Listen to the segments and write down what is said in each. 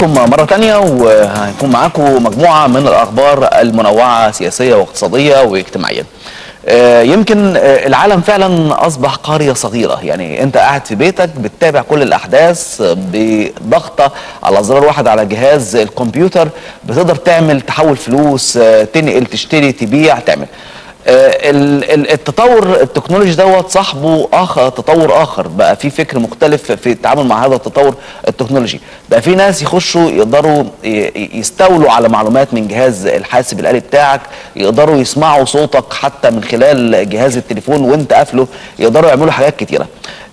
مرة تانية وهيكون معاكم مجموعة من الأخبار المنوعة سياسية واقتصادية واجتماعية آه، يمكن آه، العالم فعلا أصبح قرية صغيرة يعني أنت قاعد في بيتك بتتابع كل الأحداث بضغطة على زرار واحد على جهاز الكمبيوتر بتقدر تعمل تحول فلوس آه، تنقل تشتري تبيع تعمل آه، ال- ال- التطور التكنولوجي دوت صاحبه اخر تطور اخر بقى في فكر مختلف في التعامل مع هذا التطور التكنولوجي بقى في ناس يخشوا يقدروا ي- ي- يستولوا على معلومات من جهاز الحاسب الآلي بتاعك يقدروا يسمعوا صوتك حتى من خلال جهاز التليفون وانت قافله يقدروا يعملوا حاجات كتيره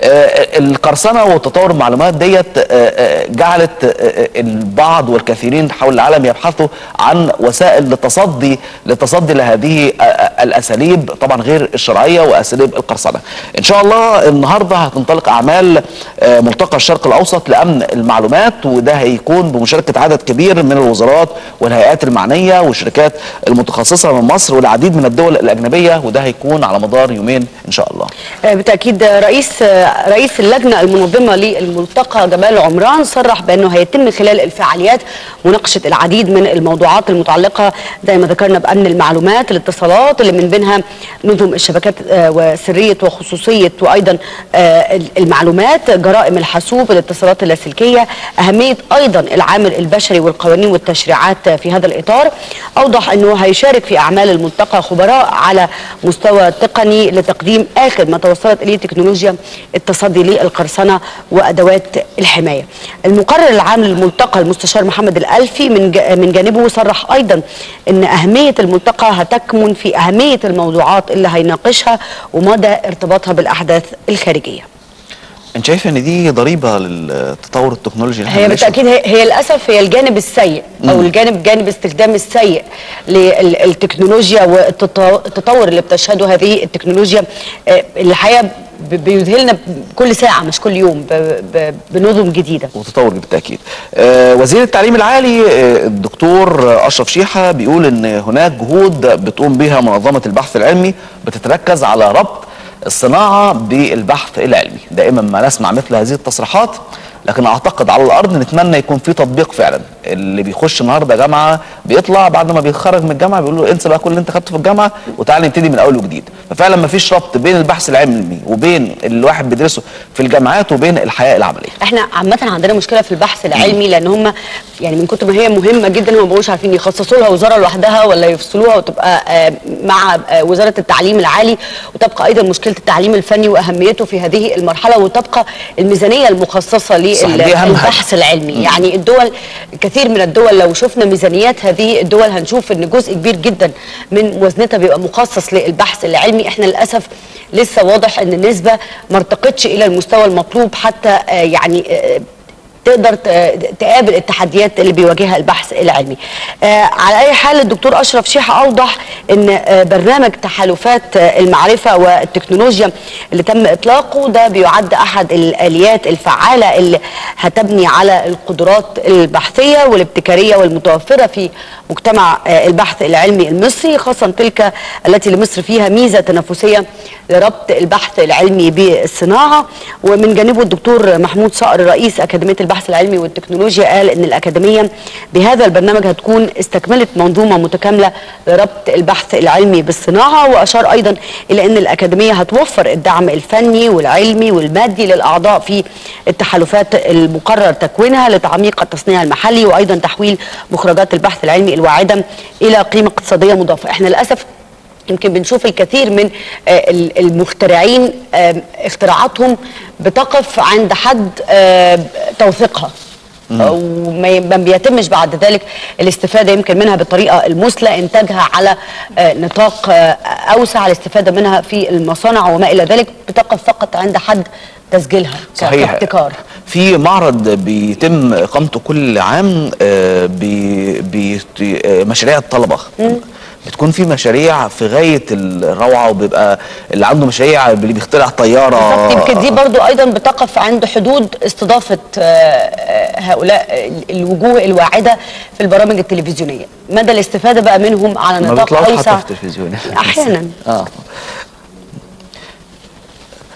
آه، القرصنه وتطور المعلومات ديت آه، آه، جعلت آه، البعض والكثيرين حول العالم يبحثوا عن وسائل للتصدي للتصدي لهذه آه، آه، الاساليب طبعا غير الشرعيه واساليب القرصنه. ان شاء الله النهارده هتنطلق اعمال آه، ملتقى الشرق الاوسط لامن المعلومات وده هيكون بمشاركه عدد كبير من الوزارات والهيئات المعنيه والشركات المتخصصه من مصر والعديد من الدول الاجنبيه وده هيكون على مدار يومين ان شاء الله. آه، بالتاكيد آه، رئيس آه، رئيس اللجنه المنظمه للملتقى جمال عمران صرح بانه هيتم من خلال الفعاليات مناقشه العديد من الموضوعات المتعلقه زي ما ذكرنا بامن المعلومات الاتصالات اللي من بينها نظم الشبكات آه، وسريه وخصوصيه وايضا آه، المعلومات جرائم الحاسوب الاتصالات اللاسلكيه اهميه ايضا العامل البشري والقوانين والتشريعات في هذا الاطار اوضح انه هيشارك في اعمال الملتقى خبراء على مستوى تقني لتقديم اخر ما توصلت اليه تكنولوجيا التصدي للقرصنه وادوات الحمايه. المقرر العام للملتقى المستشار محمد الالفي من ج- من جانبه صرح ايضا ان اهميه الملتقى هتكمن في اهميه الموضوعات اللي هيناقشها ومدى ارتباطها بالاحداث الخارجيه. انت شايف ان دي ضريبه للتطور التكنولوجي اللي احنا هي بنعيشه؟ بالتاكيد هي, هي للاسف هي الجانب السيء او الجانب جانب استخدام السيء للتكنولوجيا والتطور اللي بتشهده هذه التكنولوجيا آه، اللي الحقيقه ب- بيذهلنا كل ساعه مش كل يوم ب- ب- بنظم جديده وتطور بالتاكيد. آه وزير التعليم العالي آه الدكتور آه، اشرف شيحه بيقول ان هناك جهود بتقوم بها منظمه البحث العلمي بتتركز على ربط الصناعه بالبحث العلمي، دائما ما نسمع مثل هذه التصريحات لكن اعتقد على الارض نتمنى يكون في تطبيق فعلا اللي بيخش النهارده جامعه بيطلع بعد ما بيتخرج من الجامعه بيقول له انسى بقى كل اللي انت خدته في الجامعه وتعالى نبتدي من اول وجديد ففعلا ما فيش ربط بين البحث العلمي وبين اللي الواحد بيدرسه في الجامعات وبين الحياه العمليه احنا عامه عندنا مشكله في البحث العلمي لان هم يعني من كتر ما هي مهمه جدا هم ما بقوش عارفين يخصصوا لها وزاره لوحدها ولا يفصلوها وتبقى آه، مع آه، وزاره التعليم العالي وتبقى ايضا مشكله التعليم الفني واهميته في هذه المرحله وتبقى الميزانيه المخصصه صح، دي أهم للبحث العلمي يعني الدول كثير من الدول لو شفنا ميزانيات هذه الدول هنشوف ان جزء كبير جدا من موازنتها بيبقى مخصص للبحث العلمي احنا للاسف لسه واضح ان النسبه ما ارتقتش الى المستوى المطلوب حتى آه، يعني آه، تقدر ت- تقابل التحديات اللي بيواجهها البحث العلمي آه على اي حال الدكتور اشرف شيحه اوضح ان آه برنامج تحالفات آه المعرفه والتكنولوجيا اللي تم اطلاقه ده بيعد احد الاليات الفعاله اللي هتبني على القدرات البحثيه والابتكاريه والمتوفره في مجتمع آه البحث العلمي المصري خاصه تلك التي لمصر فيها ميزه تنافسيه لربط البحث العلمي بالصناعه ومن جانبه الدكتور محمود صقر رئيس اكاديميه البحث العلمي والتكنولوجيا قال ان الاكاديميه بهذا البرنامج هتكون استكملت منظومه متكامله لربط البحث العلمي بالصناعه واشار ايضا الى ان الاكاديميه هتوفر الدعم الفني والعلمي والمادي للاعضاء في التحالفات المقرر تكوينها لتعميق التصنيع المحلي وايضا تحويل مخرجات البحث العلمي الواعده الى قيمه اقتصاديه مضافه احنا للاسف يمكن بنشوف الكثير من آه، ال- المخترعين آه، اختراعاتهم بتقف عند حد آه، توثيقها وما ي- ما بيتمش بعد ذلك الاستفاده يمكن منها بالطريقه المثلى انتاجها على آه، نطاق آه، اوسع الاستفاده منها في المصانع وما الى ذلك بتقف فقط عند حد تسجيلها ك- صحيح كابتكار في معرض بيتم اقامته كل عام آه، بي- بي- آه، مشاريع الطلبه بتكون في مشاريع في غايه الروعه وبيبقى اللي عنده مشاريع اللي بيخترع طياره بالظبط يمكن دي برضو ايضا بتقف عند حدود استضافه آه، آه، هؤلاء الوجوه الواعده في البرامج التلفزيونيه مدى الاستفاده بقى منهم على ما نطاق بيطلعوش اوسع حتى في التلفزيون احيانا اه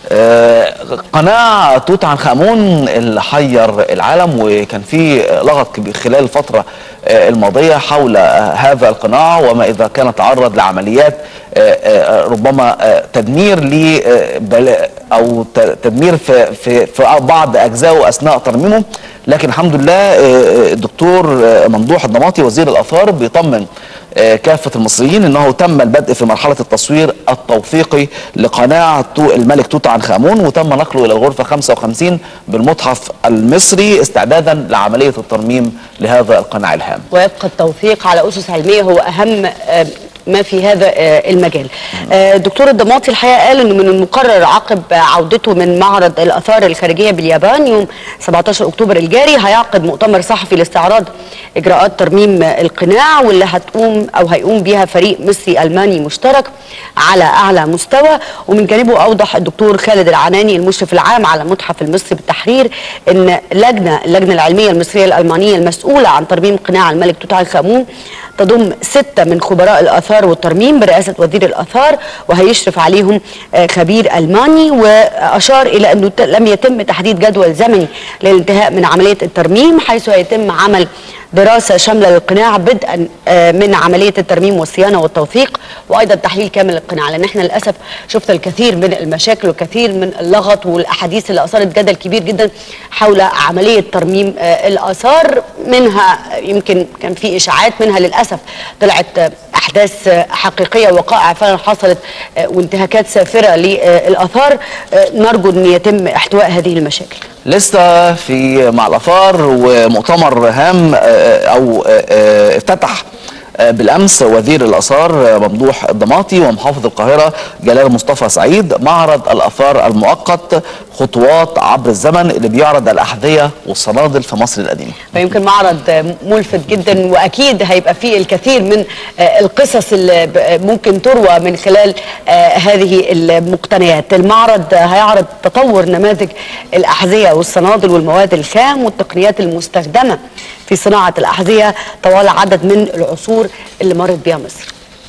آه، قناع توت عنخ امون اللي حير العالم وكان في لغط كبير خلال الفتره آه، الماضيه حول آه، هذا القناع وما اذا كان تعرض لعمليات آه، آه، ربما آه، تدمير ل آه، بل- او ت- تدمير في في في بعض اجزائه اثناء ترميمه لكن الحمد لله آه، الدكتور آه، ممدوح الضماطي وزير الاثار بيطمن آه، كافة المصريين انه تم البدء في مرحلة التصوير التوثيقي لقناع تو- الملك توت عنخ امون وتم نقله الى الغرفة 55 بالمتحف المصري استعدادا لعملية الترميم لهذا القناع الهام ويبقى التوثيق على اسس علميه هو اهم آه، ما في هذا آه، المجال. آه، الدكتور الضماطي الحقيقه قال انه من المقرر عقب عودته من معرض الاثار الخارجيه باليابان يوم 17 اكتوبر الجاري هيعقد مؤتمر صحفي لاستعراض اجراءات ترميم القناع واللي هتقوم او هيقوم بيها فريق مصري الماني مشترك على اعلى مستوى ومن جانبه اوضح الدكتور خالد العناني المشرف العام على المتحف المصري بالتحرير ان لجنه اللجنه العلميه المصريه الالمانيه المسؤوله عن ترميم قناع الملك توت عنخ امون تضم ستة من خبراء الآثار والترميم برئاسة وزير الآثار وهيشرف عليهم آه، خبير ألماني وأشار إلى أنه ت- لم يتم تحديد جدول زمني للانتهاء من عملية الترميم حيث هيتم عمل دراسة شاملة للقناع بدءا آه، من عملية الترميم والصيانة والتوثيق وأيضا تحليل كامل للقناع لأن احنا للأسف شفنا الكثير من المشاكل والكثير من اللغط والأحاديث اللي أثارت جدل كبير جدا حول عملية ترميم آه، الآثار منها يمكن كان في إشاعات منها للأسف طلعت آه، أحداث آه، حقيقية وقائع فعلا حصلت آه، وانتهاكات سافرة للآثار آه، نرجو أن يتم احتواء هذه المشاكل لسه في مع الاثار ومؤتمر هام آه، او آه، آه، افتتح آه، بالامس وزير الاثار آه، ممدوح الضماطي ومحافظ القاهره جلال مصطفى سعيد معرض الاثار المؤقت خطوات عبر الزمن اللي بيعرض الاحذيه والصنادل في مصر القديمه فيمكن معرض آه، ملفت جدا واكيد هيبقى فيه الكثير من آه، القصص اللي ب- آه، ممكن تروى من خلال آه، هذه المقتنيات المعرض آه، هيعرض تطور نماذج الاحذيه والصنادل والمواد الخام والتقنيات المستخدمه في صناعه الاحذيه طوال عدد من العصور اللي مرت بها مصر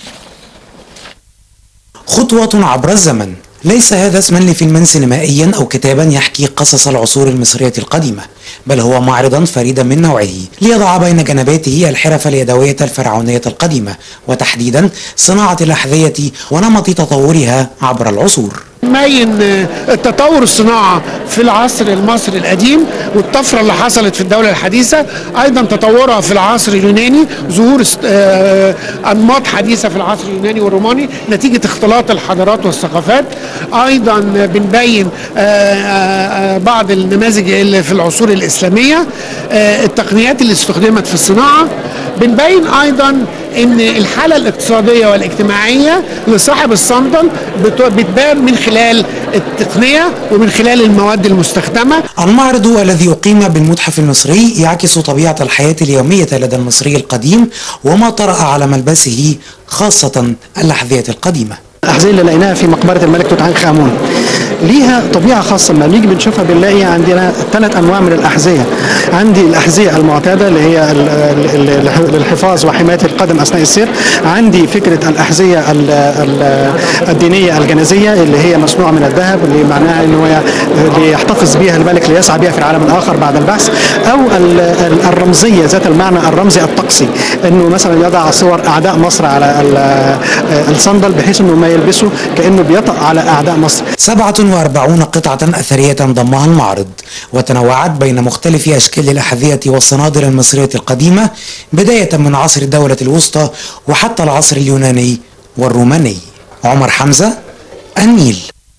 خطوة عبر الزمن ليس هذا اسما لفيلما سينمائيا أو كتابا يحكي قصص العصور المصرية القديمة بل هو معرضا فريدا من نوعه ليضع بين جنباته الحرف اليدوية الفرعونية القديمة وتحديدا صناعة الأحذية ونمط تطورها عبر العصور باين التطور الصناعة في العصر المصري القديم والطفرة اللي حصلت في الدولة الحديثة أيضا تطورها في العصر اليوناني ظهور است- آه، أنماط حديثة في العصر اليوناني والروماني نتيجة اختلاط الحضارات والثقافات أيضا بنبين آه، آه، آه، بعض النماذج اللي في العصور الإسلامية آه، التقنيات اللي استخدمت في الصناعة بنبين أيضا ان الحاله الاقتصاديه والاجتماعيه لصاحب الصندل بت- بتبان من خلال التقنيه ومن خلال المواد المستخدمه المعرض الذي أقيم بالمتحف المصري يعكس طبيعة الحياة اليومية لدى المصري القديم وما طرأ على ملبسه خاصة الأحذية القديمة الأحذية اللي لقيناها في مقبرة الملك توت عنخ آمون ليها طبيعة خاصة لما بنيجي بنشوفها بنلاقي عندنا ثلاث أنواع من الأحذية عندي الأحذية المعتادة اللي هي ال- ال- ال- للحفاظ وحماية القدم أثناء السير عندي فكرة الأحذية ال- ال- الدينية الجنازية اللي هي مصنوعة من الذهب اللي معناها أنه هي ليحتفظ بها الملك ليسعى بها في العالم الآخر بعد البعث أو ال- ال- الرمزية ذات المعنى الرمزي الطقسي أنه مثلا يضع صور أعداء مصر على ال- الصندل بحيث أنه ما يلبسه كأنه بيطأ على أعداء مصر 47 قطعة أثرية ضمها المعرض وتنوعت بين مختلف أشكال الأحذية والصنادل المصرية القديمة بداية من عصر الدولة الوسطى وحتى العصر اليوناني والروماني عمر حمزة النيل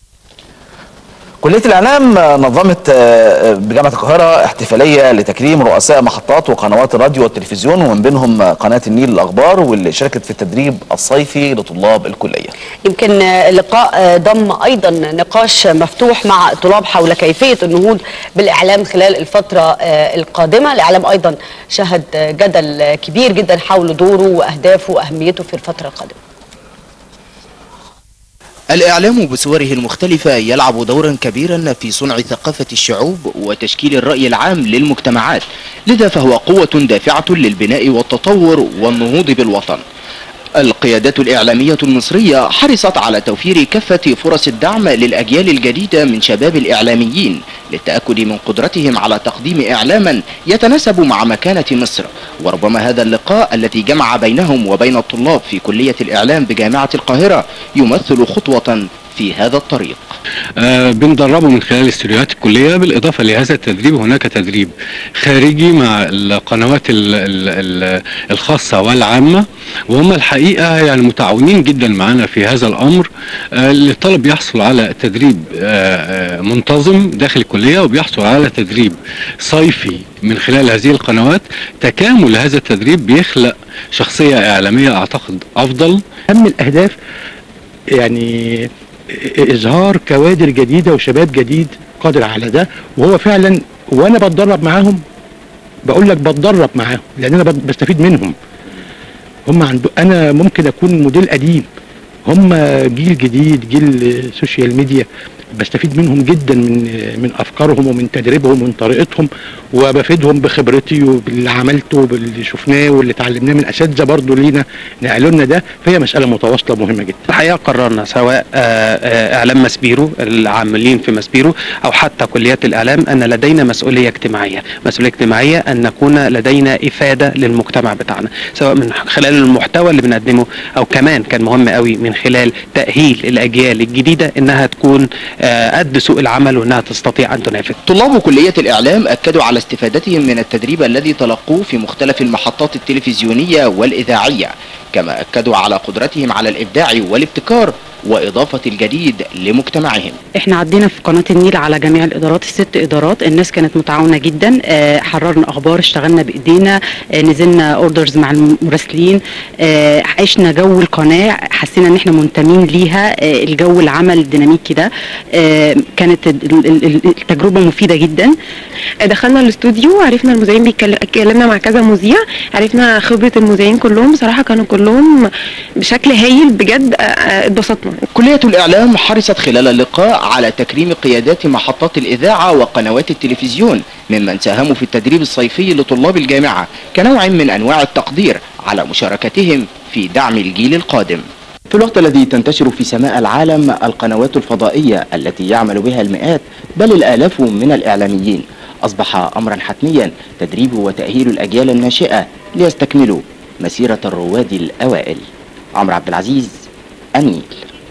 كلية الإعلام نظمت آه، بجامعة القاهرة احتفالية لتكريم رؤساء محطات وقنوات الراديو والتلفزيون ومن بينهم قناة النيل الأخبار واللي شاركت في التدريب الصيفي لطلاب الكلية يمكن آه، اللقاء آه، ضم ايضا نقاش مفتوح مع الطلاب حول كيفيه النهوض بالاعلام خلال الفتره آه، القادمه، الاعلام ايضا شهد آه، جدل آه، كبير جدا حول دوره واهدافه واهميته في الفتره القادمه. الإعلام بصوره المختلفة يلعب دورا كبيرا في صنع ثقافة الشعوب وتشكيل الرأي العام للمجتمعات لذا فهو قوة دافعة للبناء والتطور والنهوض بالوطن القيادات الإعلامية المصرية حرصت على توفير كافة فرص الدعم للأجيال الجديدة من شباب الإعلاميين للتأكد من قدرتهم على تقديم إعلاما يتناسب مع مكانة مصر وربما هذا اللقاء الذي جمع بينهم وبين الطلاب في كلية الإعلام بجامعة القاهرة يمثل خطوة في هذا الطريق آه بندربه من خلال استوديوهات الكليه بالاضافه لهذا التدريب هناك تدريب خارجي مع القنوات ال ال ال الخاصه والعامه وهم الحقيقه يعني متعاونين جدا معنا في هذا الامر آه الطالب يحصل على تدريب آه منتظم داخل الكليه وبيحصل على تدريب صيفي من خلال هذه القنوات تكامل هذا التدريب بيخلق شخصيه اعلاميه اعتقد افضل اهم الاهداف يعني اظهار كوادر جديده وشباب جديد قادر على ده وهو فعلا وانا بتدرب معاهم بقول لك بتدرب معاهم لان انا بستفيد منهم هم عنده انا ممكن اكون موديل قديم هم جيل جديد جيل سوشيال ميديا بستفيد منهم جدا من من افكارهم ومن تدريبهم ومن طريقتهم وبفيدهم بخبرتي وباللي عملته وباللي شفناه واللي اتعلمناه من اساتذه برضه لينا نقلوا لنا ده فهي مساله متواصله مهمه جدا. الحقيقه قررنا سواء اعلام ماسبيرو العاملين في ماسبيرو او حتى كليات الاعلام ان لدينا مسؤوليه اجتماعيه، مسؤوليه اجتماعيه ان نكون لدينا افاده للمجتمع بتاعنا، سواء من خلال المحتوى اللي بنقدمه او كمان كان مهم قوي من خلال تاهيل الاجيال الجديده انها تكون قد سوق العمل وانها تستطيع ان تنافس. طلاب كليه الاعلام اكدوا على استفادتهم من التدريب الذي تلقوه في مختلف المحطات التلفزيونيه والاذاعيه، كما اكدوا على قدرتهم على الابداع والابتكار واضافه الجديد لمجتمعهم. احنا عدينا في قناه النيل على جميع الادارات الست ادارات الناس كانت متعاونه جدا اه حررنا اخبار اشتغلنا بايدينا اه نزلنا اوردرز مع المراسلين اه عشنا جو القناه حسينا ان احنا منتمين ليها اه الجو العمل الديناميكي ده اه كانت التجربه مفيده جدا دخلنا الاستوديو عرفنا المذيعين بيتكلمنا مع كذا مذيع عرفنا خبره المذيعين كلهم بصراحه كانوا كلهم بشكل هايل بجد اتبسطنا كلية الإعلام حرصت خلال اللقاء على تكريم قيادات محطات الإذاعة وقنوات التلفزيون ممن ساهموا في التدريب الصيفي لطلاب الجامعة كنوع من أنواع التقدير على مشاركتهم في دعم الجيل القادم في الوقت الذي تنتشر في سماء العالم القنوات الفضائية التي يعمل بها المئات بل الآلاف من الإعلاميين أصبح أمرا حتميا تدريب وتأهيل الأجيال الناشئة ليستكملوا مسيرة الرواد الأوائل عمرو عبد العزيز النيل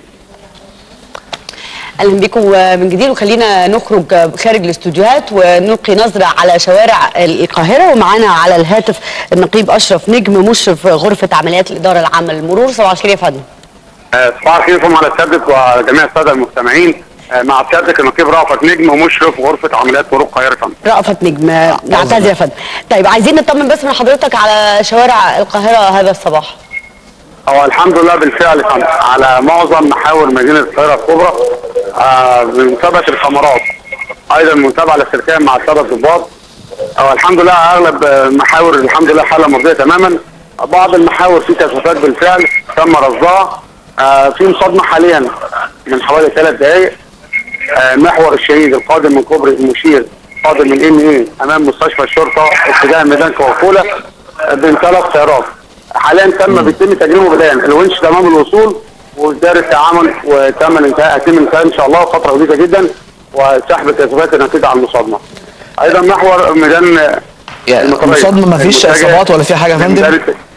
اهلا بكم من جديد وخلينا نخرج خارج الاستوديوهات ونلقي نظره على شوارع القاهره ومعانا على الهاتف النقيب اشرف نجم مشرف غرفه عمليات الاداره العامه للمرور صباح الخير يا فندم. صباح الخير لكم على سيادتك وجميع الساده المستمعين مع سيادتك النقيب رأفت نجم ومشرف غرفه عمليات مرور القاهره فندم. رأفت نجم نعتذر يا فندم. طيب عايزين نطمن بس من حضرتك على شوارع القاهره هذا الصباح. هو الحمد لله بالفعل على معظم محاور مدينه القاهره الكبرى آه بمتابعه الكاميرات ايضا المتابعه الاسلكيه مع الساده الضباط هو الحمد لله اغلب المحاور الحمد لله حاله مرضيه تماما بعض المحاور في كثافات بالفعل تم رصدها آه في مصادمه حاليا من حوالي ثلاث دقائق آه محور الشهيد القادم من كوبري المشير قادم من ام اي امام مستشفى الشرطه اتجاه ميدان كوكولا بين ثلاث سيارات حاليا تم بيتم تجريبه بدايه الونش تمام الوصول وازدار التعامل وتم الانتهاء هيتم الانتهاء ان شاء الله فتره وجيزه جدا وسحب الكثافات الناتجه عن المصادمه. ايضا محور ميدان يعني المصادمه ما فيش اصابات ولا في حاجه يا فندم؟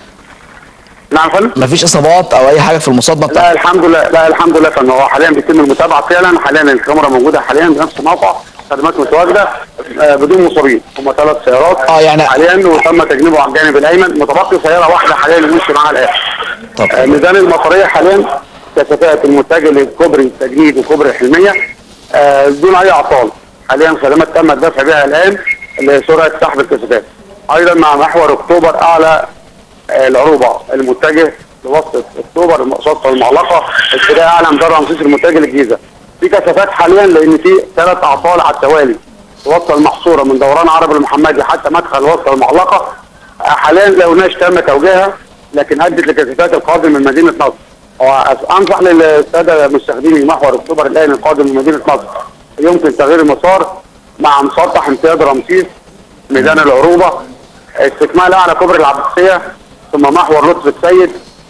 نعم فندم؟ ما فيش اصابات او اي حاجه في المصادمه لا الحمد لله لا الحمد لله فندم هو حاليا بيتم المتابعه فعلا حاليا الكاميرا موجوده حاليا بنفس الموقع خدمات متواجده آه بدون مصابين هم ثلاث سيارات اه يعني حاليا وتم تجنيبه على الجانب الايمن متبقي سياره واحده حاليا بنمشي معاها الان طب آه ميدان المطريه حاليا كثافات المتجه لكوبري التجنيد وكوبري الحلميه آه دون اي اعطال حاليا خدمات تم الدفع بها الان لسرعه سحب الكثافات ايضا مع محور اكتوبر اعلى آه العروبه المتجه لوسط اكتوبر المقصوصه المعلقه اتجاه اعلى مدار رمسيس المتجه للجيزه في كثافات حاليا لان في ثلاث اعطال على التوالي وسط المحصوره من دوران عرب المحمدي حتى مدخل وسط المعلقه حاليا لقوناش تم توجيهها لكن ادت لكثافات القادم من مدينه نصر وانصح للساده مستخدمي محور اكتوبر الان القادم من مدينه نصر يمكن تغيير المسار مع مسطح امتداد رمسيس ميدان العروبه استكمال اعلى كوبري العباسيه ثم محور لطفي السيد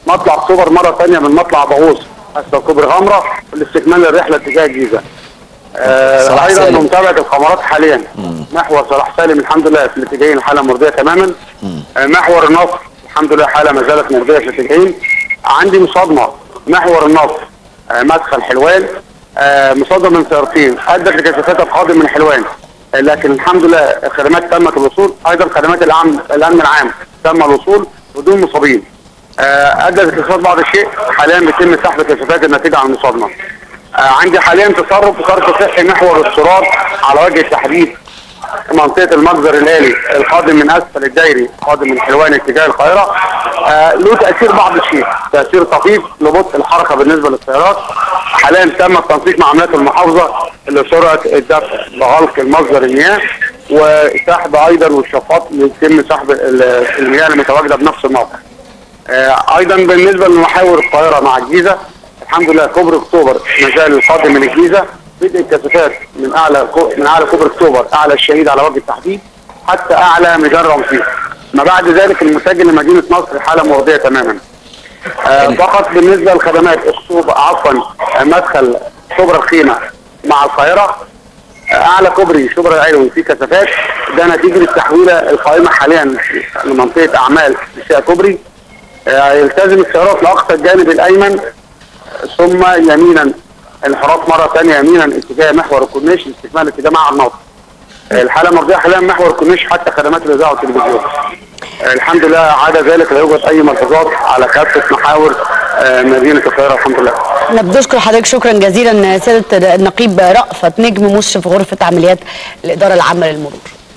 مطلع اكتوبر مره ثانيه من مطلع باغوص حتى كوبري غمره لاستكمال الرحله اتجاه الجيزه. آه صلاح ايضا سالم. متابعه القمرات حاليا محور صلاح سالم الحمد لله في الاتجاهين حاله مرضيه تماما آه محور النصر الحمد لله حاله ما زالت مرضيه في الاتجاهين عندي مصادمه محور النصر آه مدخل حلوان آه مصادمه من سيارتين ادت لكثافات القادم من حلوان آه لكن الحمد لله الخدمات تمت الوصول ايضا خدمات الامن الامن العام تم الوصول بدون مصابين آه، ادى لكثافات بعض الشيء حاليا بيتم سحب كثافات الناتجه عن المصادمه آه، عندي حاليا تصرف وصرف صحي محور الصراط على وجه التحديد منطقه المجزر الالي القادم من اسفل الدايري القادم من حلوان اتجاه القاهره آه له تاثير بعض الشيء تاثير طفيف لبطء الحركه بالنسبه للسيارات حاليا تم التنسيق مع عمليات المحافظه لسرعه الدفع لغلق المصدر المياه وسحب ايضا والشفاط يتم سحب ال- المياه المتواجده بنفس الموقع آه، ايضا بالنسبه لمحاور القاهره مع الجيزه الحمد لله كوبري اكتوبر ما زال القادم من الجيزه بدء الكثافات من اعلى كو- من اعلى كوبري اكتوبر اعلى الشهيد على وجه التحديد حتى اعلى ميدان رمسيس ما بعد ذلك المتجه لمدينه نصر حاله مرضيه تماما آه، فقط بالنسبه لخدمات الصوب عفوا آه، مدخل شبرا الخيمه مع القاهره آه، اعلى كوبري شبرا العلوي فيه كثافات ده نتيجه التحويله القائمه حاليا لمنطقه اعمال في كوبري آه، يلتزم السيارات لاقصى الجانب الايمن ثم يمينا انحراف مره ثانيه يمينا اتجاه محور الكورنيش لاستكمال اتجاه مع الناصر آه، الحاله مرضيه حاليا محور الكورنيش حتى خدمات الاذاعه والتلفزيون آه، الحمد لله عدا ذلك لا يوجد اي ملحوظات على كافه محاور آه، مدينه القاهره الحمد لله احنا بنشكر حضرتك شكرا جزيلا سياده النقيب رأفت نجم مشرف غرفه عمليات الاداره العامه للمرور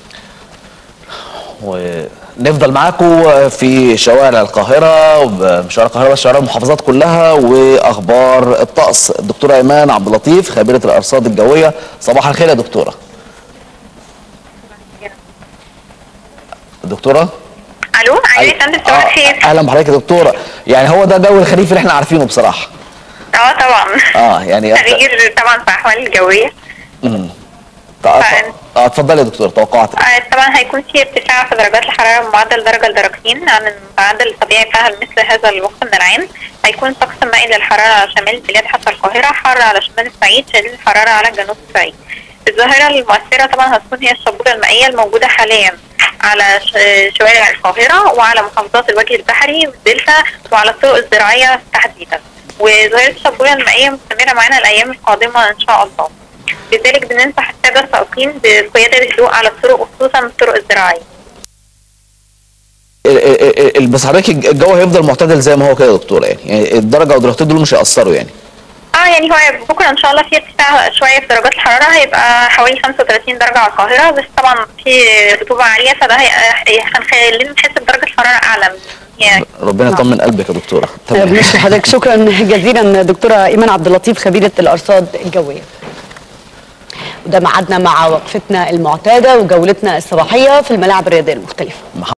ونفضل معاكم في شوارع القاهرة ومش شوارع القاهرة بس شوارع المحافظات كلها وأخبار الطقس الدكتورة إيمان عبد اللطيف خبيرة الأرصاد الجوية صباح الخير يا دكتورة دكتورة الو ايوه يا فندم صباح الخير أهلا بحضرتك يا دكتورة يعني هو ده جو الخريف اللي احنا عارفينه بصراحة اه طبعا اه يعني تغيير طبعا في الاحوال الجويه مم. طب- اه اتفضلي يا دكتورة توقعاتك آه، طبعا هيكون في ارتفاع في درجات الحراره بمعدل درجه لدرجتين عن المعدل الطبيعي بتاعها لمثل هذا الوقت من العام هيكون طقس مائل للحراره على شمال البلاد حتى القاهره حر على شمال الصعيد شديد الحراره على جنوب الصعيد الظاهره المؤثره طبعا هتكون هي الشبوره المائيه الموجوده حاليا على ش- شوارع القاهره وعلى محافظات الوجه البحري والدلتا وعلى الطرق الزراعيه تحديدا وظاهره الشبوره المائيه مستمره معانا الايام القادمه ان شاء الله لذلك بننصح الساده السائقين بقياده الهدوء على الطرق وخصوصا الطرق الزراعيه ال- ال- ال- بس حضرتك الجو هيفضل معتدل زي ما هو كده يا دكتورة يعني, يعني الدرجة والدرجتين دول مش هيأثروا يعني اه يعني هو بكره ان شاء الله في ارتفاع شويه في درجات الحراره هيبقى حوالي 35 درجه على القاهره بس طبعا في رطوبه عاليه فده هي- هنخلينا نحس بدرجه الحراره اعلى يعني ربنا يطمن قلبك يا دكتورة تمام بنشكر حضرتك شكرا جزيلا دكتوره ايمان عبد اللطيف خبيره الارصاد الجويه وده ميعادنا مع وقفتنا المعتاده وجولتنا الصباحيه في الملاعب الرياضيه المختلفه